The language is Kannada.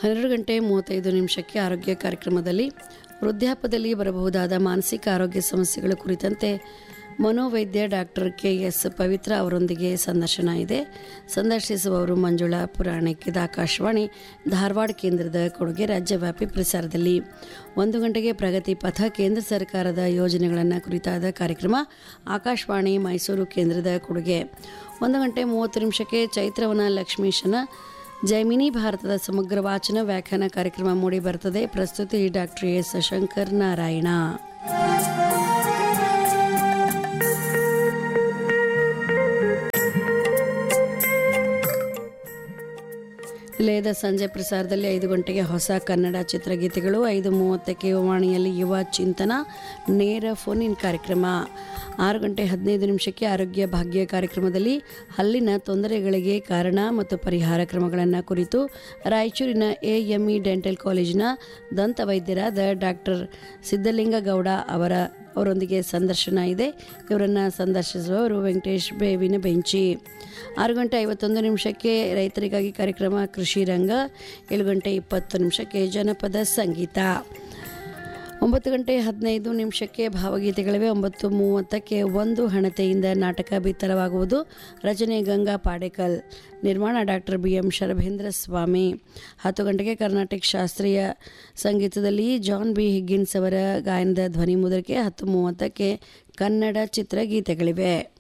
ಹನ್ನೆರಡು ಗಂಟೆ ಮೂವತ್ತೈದು ನಿಮಿಷಕ್ಕೆ ಆರೋಗ್ಯ ಕಾರ್ಯಕ್ರಮದಲ್ಲಿ ವೃದ್ಧಾಪದಲ್ಲಿ ಬರಬಹುದಾದ ಮಾನಸಿಕ ಆರೋಗ್ಯ ಸಮಸ್ಯೆಗಳ ಕುರಿತಂತೆ ಮನೋವೈದ್ಯ ಡಾಕ್ಟರ್ ಕೆ ಎಸ್ ಪವಿತ್ರ ಅವರೊಂದಿಗೆ ಸಂದರ್ಶನ ಇದೆ ಸಂದರ್ಶಿಸುವವರು ಮಂಜುಳಾ ಪುರಾಣಿಕ್ ಇದು ಆಕಾಶವಾಣಿ ಧಾರವಾಡ ಕೇಂದ್ರದ ಕೊಡುಗೆ ರಾಜ್ಯವ್ಯಾಪಿ ಪ್ರಸಾರದಲ್ಲಿ ಒಂದು ಗಂಟೆಗೆ ಪ್ರಗತಿ ಪಥ ಕೇಂದ್ರ ಸರ್ಕಾರದ ಯೋಜನೆಗಳನ್ನು ಕುರಿತಾದ ಕಾರ್ಯಕ್ರಮ ಆಕಾಶವಾಣಿ ಮೈಸೂರು ಕೇಂದ್ರದ ಕೊಡುಗೆ ಒಂದು ಗಂಟೆ ಮೂವತ್ತು ನಿಮಿಷಕ್ಕೆ ಚೈತ್ರವನ ಲಕ್ಷ್ಮೀಶನ ಜೈಮಿನಿ ಭಾರತದ ಸಮಗ್ರ ವಾಚನ ವ್ಯಾಖ್ಯಾನ ಕಾರ್ಯಕ್ರಮ ಮೂಡಿ ಬರ್ತದೆ ಪ್ರಸ್ತುತಿ ಡಾಕ್ಟರ್ ಎಸ್ ಶಂಕರ್ ನಾರಾಯಣ ನಿಲಯದ ಸಂಜೆ ಪ್ರಸಾರದಲ್ಲಿ ಐದು ಗಂಟೆಗೆ ಹೊಸ ಕನ್ನಡ ಚಿತ್ರಗೀತೆಗಳು ಐದು ಮೂವತ್ತಕ್ಕೆ ವಾಣಿಯಲ್ಲಿ ಯುವ ಚಿಂತನ ನೇರ ಫೋನ್ ಇನ್ ಕಾರ್ಯಕ್ರಮ ಆರು ಗಂಟೆ ಹದಿನೈದು ನಿಮಿಷಕ್ಕೆ ಆರೋಗ್ಯ ಭಾಗ್ಯ ಕಾರ್ಯಕ್ರಮದಲ್ಲಿ ಹಲ್ಲಿನ ತೊಂದರೆಗಳಿಗೆ ಕಾರಣ ಮತ್ತು ಪರಿಹಾರ ಕ್ರಮಗಳನ್ನು ಕುರಿತು ರಾಯಚೂರಿನ ಎಎಂಇ ಡೆಂಟಲ್ ಕಾಲೇಜಿನ ದಂತ ವೈದ್ಯರಾದ ಡಾಕ್ಟರ್ ಸಿದ್ದಲಿಂಗಗೌಡ ಅವರ ಅವರೊಂದಿಗೆ ಸಂದರ್ಶನ ಇದೆ ಇವರನ್ನು ಸಂದರ್ಶಿಸುವವರು ವೆಂಕಟೇಶ್ ಬೇವಿನ ಬೆಂಚಿ ಆರು ಗಂಟೆ ಐವತ್ತೊಂದು ನಿಮಿಷಕ್ಕೆ ರೈತರಿಗಾಗಿ ಕಾರ್ಯಕ್ರಮ ಕೃಷಿ ರಂಗ ಏಳು ಗಂಟೆ ಇಪ್ಪತ್ತು ನಿಮಿಷಕ್ಕೆ ಜನಪದ ಸಂಗೀತ ಒಂಬತ್ತು ಗಂಟೆ ಹದಿನೈದು ನಿಮಿಷಕ್ಕೆ ಭಾವಗೀತೆಗಳಿವೆ ಒಂಬತ್ತು ಮೂವತ್ತಕ್ಕೆ ಒಂದು ಹಣತೆಯಿಂದ ನಾಟಕ ಬಿತ್ತರವಾಗುವುದು ರಚನೆ ಗಂಗಾ ಪಾಡೇಕಲ್ ನಿರ್ಮಾಣ doctor B M Sharabhendra Swamy ಹತ್ತು ಗಂಟೆಗೆ ಕರ್ನಾಟಕ ಶಾಸ್ತ್ರೀಯ ಸಂಗೀತದಲ್ಲಿ ಜಾನ್ ಬಿ ಹಿಗ್ಗಿನ್ಸ್ ಅವರ ಗಾಯನದ ಧ್ವನಿ ಮುದ್ರಿಕೆ ಹತ್ತು ಮೂವತ್ತಕ್ಕೆ ಕನ್ನಡ ಚಿತ್ರಗೀತೆಗಳಿವೆ